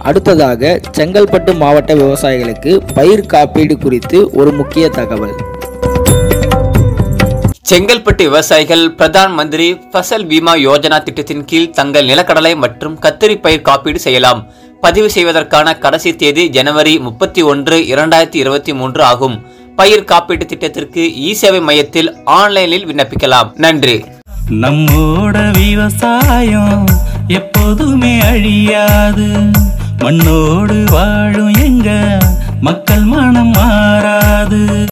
அடுத்ததாக செங்கல்பட்டு மாவட்ட விவசாயிகளுக்கு பயிர் காப்பீடு குறித்து ஒரு முக்கிய தகவல் செங்கல்பட்டு விவசாயிகள் பிரதான் மந்திரி ஃபசல் பீமா யோஜனா திட்டத்தின் கீழ் தங்கள் நிலக்கடலை மற்றும் கத்திரி பயிர் காப்பீடு செய்யலாம் பதிவு செய்வதற்கான கடைசி தேதி ஜனவரி முப்பத்தி ஒன்று இரண்டாயிரத்தி இருபத்தி மூன்று ஆகும் பயிர் காப்பீட்டு திட்டத்திற்கு இ சேவை மையத்தில் ஆன்லைனில் விண்ணப்பிக்கலாம் நன்றி நம்மோட விவசாயம் எப்போதுமே அழியாது மண்ணோடு வாழும் எங்க மக்கள் மனம் மாறாது